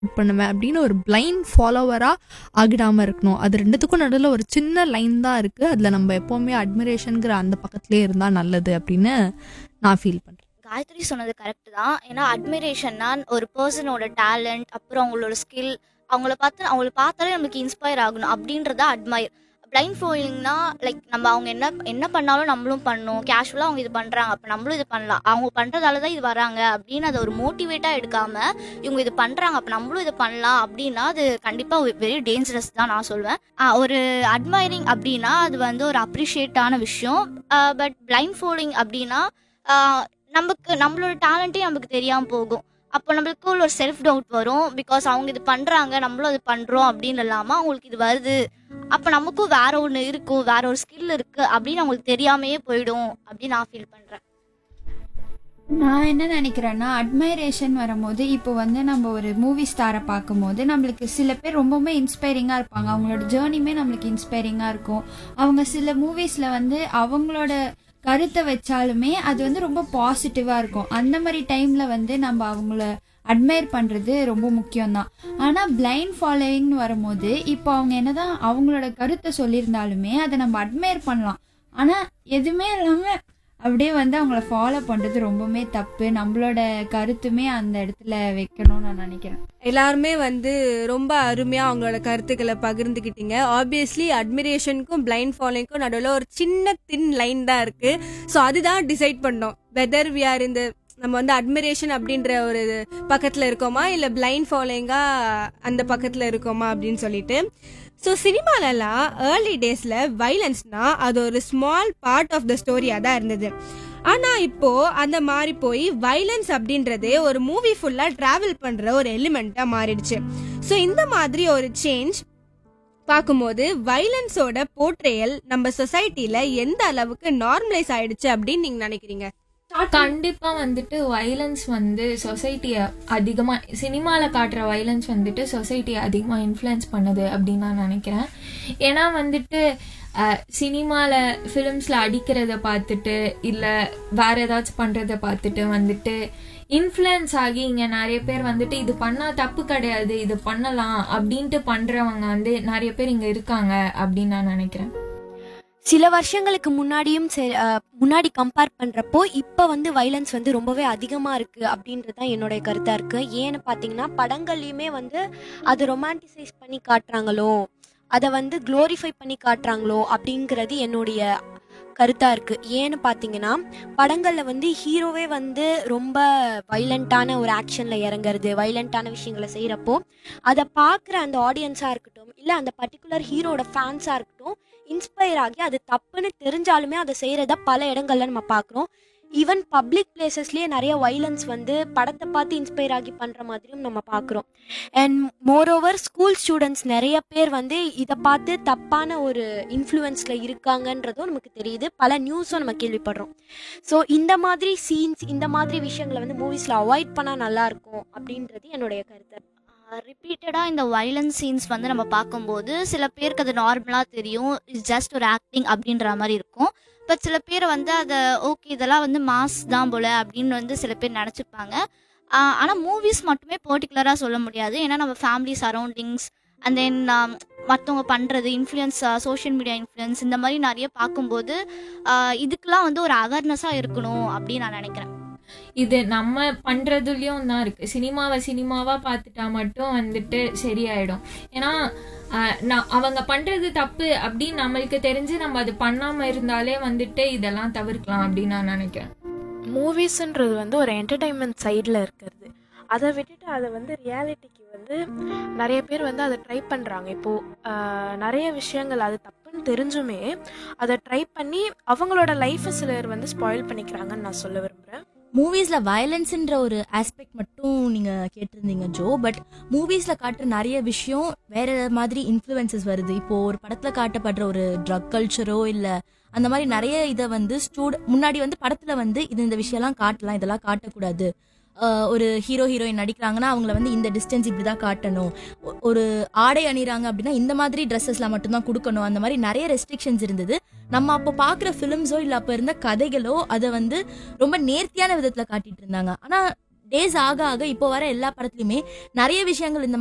பண்ணுவேன் அப்படின்னு ஒரு பிளைண்ட் ஃபாலோவராக ஆகிடாமல் இருக்கணும் அது ரெண்டுத்துக்கும் நடுவில் ஒரு சின்ன லைன் தான் இருக்குது அதில் நம்ம எப்போவுமே அட்மிரேஷனுங்கிற அந்த பக்கத்துலேயே இருந்தால் நல்லது அப்படின்னு நான் ஃபீல் பண்ணுறேன் காயத்ரி சொன்னது கரெக்ட் தான் ஏன்னா அட்மிரேஷன்னா ஒரு பர்சனோட டேலண்ட் அப்புறம் அவங்களோட ஸ்கில் அவங்கள பார்த்து அவங்கள பார்த்தாலே நமக்கு இன்ஸ்பயர் ஆகணும் அப்படின்றத அட்மயர் பிளைண்ட் ஃபாலோயிங்னா லைக் நம்ம அவங்க என்ன என்ன பண்ணாலும் நம்மளும் பண்ணணும் கேஷுவலாக அவங்க இது பண்ணுறாங்க அப்போ நம்மளும் இது பண்ணலாம் அவங்க பண்ணுறதால தான் இது வராங்க அப்படின்னு அதை ஒரு மோட்டிவேட்டாக எடுக்காம இவங்க இது பண்ணுறாங்க அப்போ நம்மளும் இது பண்ணலாம் அப்படின்னா அது கண்டிப்பாக வெரி டேஞ்சரஸ் தான் நான் சொல்வேன் ஆஹ் ஒரு அட்மைரிங் அப்படின்னா அது வந்து ஒரு அப்ரிஷியேட்டான விஷயம் பட் பிளைண்ட் ஃபாலோயிங் அப்படின்னா ஆஹ் நமக்கு நம்மளோட டேலண்ட்டே நமக்கு தெரியாமல் போகும் அப்போ நம்மளுக்கு ஒரு செல்ஃப் டவுட் வரும் பிகாஸ் அவங்க இது பண்ணுறாங்க நம்மளும் அது பண்ணுறோம் அப்படின்னு இல்லாமல் அவங்களுக்கு இது வருது அப்போ நமக்கும் வேற ஒன்று இருக்கும் வேற ஒரு ஸ்கில் இருக்குது அப்படின்னு அவங்களுக்கு தெரியாமையே போயிடும் அப்படின்னு நான் ஃபீல் பண்ணுறேன் நான் என்ன நினைக்கிறேன்னா அட்மைரேஷன் வரும்போது இப்போ வந்து நம்ம ஒரு மூவி ஸ்டாரை பார்க்கும்போது நம்மளுக்கு சில பேர் ரொம்பவுமே இன்ஸ்பைரிங்காக இருப்பாங்க அவங்களோட ஜேர்னியுமே நம்மளுக்கு இன்ஸ்பைரிங்காக இருக்கும் அவங்க சில மூவிஸில் வந்து அவங்களோட கருத்தை வச்சாலுமே அது வந்து ரொம்ப பாசிட்டிவாக இருக்கும் அந்த மாதிரி டைமில் வந்து நம்ம அவங்கள அட்மையர் பண்ணுறது ரொம்ப முக்கியம்தான் ஆனால் பிளைண்ட் ஃபாலோயிங்னு வரும்போது இப்போ அவங்க என்னதான் அவங்களோட கருத்தை சொல்லியிருந்தாலுமே அதை நம்ம அட்மையர் பண்ணலாம் ஆனால் எதுவுமே இல்லாமல் அப்படியே வந்து அவங்கள ஃபாலோ பண்ணுறது ரொம்பவுமே தப்பு நம்மளோட கருத்துமே அந்த இடத்துல வைக்கணும்னு நான் நினைக்கிறேன் எல்லாருமே வந்து ரொம்ப அருமையா அவங்களோட கருத்துக்களை பகிர்ந்துக்கிட்டீங்க ஆப்வியஸ்லி அட்மிரேஷனுக்கும் பிளைண்ட் ஃபாலோயிங்க்கும் நடுவில் ஒரு சின்ன தின் லைன் தான் இருக்கு ஸோ அதுதான் டிசைட் பண்ணோம் வெதர் வி ஆர் இந்த நம்ம வந்து அட்மிரேஷன் அப்படின்ற ஒரு பக்கத்தில் இருக்கோமா இல்லை பிளைண்ட் ஃபாலோயிங்கா அந்த பக்கத்தில் இருக்கோமா அப்படின்னு சொல்லிட்டு ஸோ சினிமாலலாம் ஏர்லி டேஸில் வைலன்ஸ்னா அது ஒரு ஸ்மால் பார்ட் ஆஃப் த ஸ்டோரியாக தான் இருந்தது ஆனால் இப்போ அந்த மாறி போய் வைலன்ஸ் அப்படின்றதே ஒரு மூவி ஃபுல்லாக ட்ராவல் பண்ணுற ஒரு எலிமெண்ட்டாக மாறிடுச்சு ஸோ இந்த மாதிரி ஒரு சேஞ்ச் பார்க்கும்போது வைலன்ஸோட போர்ட்ரேயல் நம்ம சொசைட்டில எந்த அளவுக்கு நார்மலைஸ் ஆயிடுச்சு அப்படின்னு நீங்க நினைக்கிறீங்க கண்டிப்பா வந்துட்டு வைலன்ஸ் வந்து சொசைட்டிய அதிகமா சினிமால காட்டுற வைலன்ஸ் வந்துட்டு சொசைட்டியை அதிகமா இன்ஃப்ளூயன்ஸ் பண்ணுது அப்படின்னு நான் நினைக்கிறேன் ஏன்னா வந்துட்டு அஹ், சினிமால ஃபிலிம்ஸ்ல அடிக்கிறத பார்த்துட்டு இல்ல வேற ஏதாச்சும் பண்றத பார்த்துட்டு வந்துட்டு இன்ஃப்ளூயன்ஸ் ஆகி இங்க நிறைய பேர் வந்துட்டு இது பண்ணா தப்பு கிடையாது இது பண்ணலாம் அப்படின்ட்டு பண்றவங்க வந்து நிறைய பேர் இங்க இருக்காங்க அப்படின்னு நான் நினைக்கிறேன் சில வருஷங்களுக்கு முன்னாடியும் சரி அஹ், முன்னாடி கம்பேர் பண்ணுறப்போ இப்போ வந்து வைலன்ஸ் வந்து ரொம்பவே அதிகமாக இருக்குது அப்படின்றது தான் என்னுடைய கருத்தாக இருக்குது ஏன்னு பார்த்தீங்கன்னா படங்கள்லையுமே வந்து அது ரொமான்டிசைஸ் பண்ணி காட்டுறாங்களோ அதை வந்து க்ளோரிஃபை பண்ணி காட்டுறாங்களோ அப்படிங்கிறது என்னுடைய கருத்தாக இருக்குது ஏன்னு பார்த்தீங்கன்னா படங்களில் வந்து ஹீரோவே வந்து ரொம்ப வைலண்ட்டான ஒரு ஆக்ஷனில் இறங்குறது வைலண்ட்டான விஷயங்களை செய்கிறப்போ அதை பார்க்குற அந்த ஆடியன்ஸாக இருக்கட்டும் இல்லை அந்த பர்டிகுலர் ஹீரோட ஃபேன்ஸாக இருக்கட்டும் இன்ஸ்பயர் ஆகி அது தப்புன்னு தெரிஞ்சாலுமே அதை செய்கிறத பல இடங்கள்ல நம்ம பார்க்குறோம் ஈவன் பப்ளிக் பிளேசஸ்லேயே நிறைய வைலன்ஸ் வந்து படத்தை பார்த்து இன்ஸ்பயர் ஆகி பண்ணுற மாதிரியும் நம்ம பார்க்குறோம் அண்ட் மோரோவர் ஸ்கூல் ஸ்டூடெண்ட்ஸ் நிறைய பேர் வந்து இதை பார்த்து தப்பான ஒரு இன்ஃப்ளூயன்ஸில் இருக்காங்கன்றதும் நமக்கு தெரியுது பல நியூஸும் நம்ம கேள்விப்படுறோம் ஸோ இந்த மாதிரி சீன்ஸ் இந்த மாதிரி விஷயங்களை வந்து மூவிஸில் அவாய்ட் பண்ணால் நல்லாயிருக்கும் அப்படின்றது என்னுடைய கருத்து ரிப்பீட்டடாக இந்த வைலன்ஸ் சீன்ஸ் வந்து நம்ம பார்க்கும்போது சில பேருக்கு அது நார்மலாக தெரியும் இட்ஸ் ஜஸ்ட் ஒரு ஆக்டிங் அப்படின்ற மாதிரி இருக்கும் பட் சில பேர் வந்து அதை ஓகே இதெல்லாம் வந்து மாஸ் தான் போல அப்படின்னு வந்து சில பேர் நினச்சிப்பாங்க ஆனால் மூவிஸ் மட்டுமே பர்டிகுலராக சொல்ல முடியாது ஏன்னா நம்ம ஃபேமிலி சரௌண்டிங்ஸ் அண்ட் தென் மற்றவங்க பண்ணுறது இன்ஃப்ளூயன்ஸ் சோஷியல் மீடியா இன்ஃப்ளூயன்ஸ் இந்த மாதிரி நிறைய பார்க்கும்போது ஆஹ் இதுக்கெல்லாம் வந்து ஒரு அவேர்னஸாக இருக்கணும் அப்படின்னு நான் நினைக்கிறேன் இது நம்ம பண்றதுலயும் தான் இருக்கு சினிமாவை சினிமாவா பார்த்துட்டா மட்டும் வந்துட்டு சரியாயிடும் ஏன்னா ஆஹ், நான் அவங்க பண்றது தப்பு அப்படின்னு நம்மளுக்கு தெரிஞ்சு நம்ம அது பண்ணாம இருந்தாலே வந்துட்டு இதெல்லாம் தவிர்க்கலாம் அப்படின்னு நான் நினைக்கிறேன் மூவிஸ்ன்றது வந்து ஒரு என்டர்டைன்மெண்ட் சைடில் இருக்கிறது அதை விட்டுட்டு அதை வந்து ரியாலிட்டிக்கு வந்து நிறைய பேர் வந்து அதை ட்ரை பண்ணுறாங்க இப்போது நிறைய விஷயங்கள் அது தப்புன்னு தெரிஞ்சுமே அதை ட்ரை பண்ணி அவங்களோட லைஃப்பை சிலர் வந்து ஸ்பாயில் பண்ணிக்கிறாங்கன்னு நான் சொல்ல விரும்புகிறேன் மூவிஸ்ல வயலன்ஸ்ன்ற ஒரு ஆஸ்பெக்ட் மட்டும் நீங்க கேட்டிருந்தீங்க ஜோ பட் மூவிஸ்ல காட்டுற நிறைய விஷயம் வேற மாதிரி இன்ஃப்ளூயன்சஸ் வருது இப்போ ஒரு படத்துல காட்டப்படுற ஒரு ட்ரக் கல்ச்சரோ இல்ல அந்த மாதிரி நிறைய இதை வந்து ஸ்டூட் முன்னாடி வந்து படத்துல வந்து இது இந்த விஷயம்லாம் காட்டலாம் இதெல்லாம் காட்டக்கூடாது ஆஹ் ஒரு ஹீரோ ஹீரோயின் நடிக்கிறாங்கன்னா அவங்கள வந்து இந்த டிஸ்டன்ஸ் இப்படிதான் காட்டணும் ஒ- ஒரு ஆடை அணிறாங்க அப்படின்னா இந்த மாதிரி ட்ரெஸ்ஸஸ்லாம் மட்டும்தான் கொடுக்கணும் அந்த மாதிரி நிறைய ரெஸ்ட்ரிக்ஷன்ஸ் இருந்தது நம்ம அப்போ பார்க்குற ஃபிலிம்ஸோ இல்லை அப்போ இருந்த கதைகளோ அதை வந்து ரொம்ப நேர்த்தியான விதத்துல காட்டிட்டு இருந்தாங்க ஆனா டேஸ் ஆக ஆக இப்போ வர எல்லா படத்துலயுமே நிறைய விஷயங்கள் இந்த